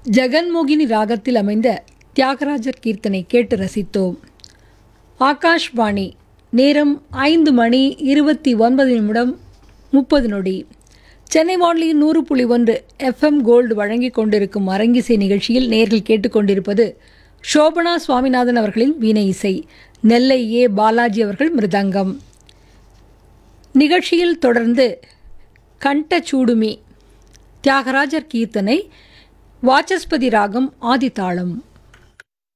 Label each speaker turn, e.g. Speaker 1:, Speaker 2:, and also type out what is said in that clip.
Speaker 1: ஜெகன்மோகினி ராகத்தில் அமைந்த தியாகராஜர் கீர்த்தனை கேட்டு ரசித்தோம் ஆகாஷ்வாணி நேரம் ஐந்து மணி இருபத்தி ஒன்பது நிமிடம் முப்பது நொடி சென்னை வானொலியின் நூறு புள்ளி ஒன்று எஃப்எம் கோல்டு வழங்கி கொண்டிருக்கும் அரங்கிசை நிகழ்ச்சியில் நேரில் கேட்டுக்கொண்டிருப்பது சோபனா சுவாமிநாதன் அவர்களின் வீணை இசை நெல்லை ஏ பாலாஜி அவர்கள் மிருதங்கம் நிகழ்ச்சியில் தொடர்ந்து கண்ட சூடுமி தியாகராஜர் கீர்த்தனை வாச்சஸ்பதி ராகம் ஆதித்தாளம்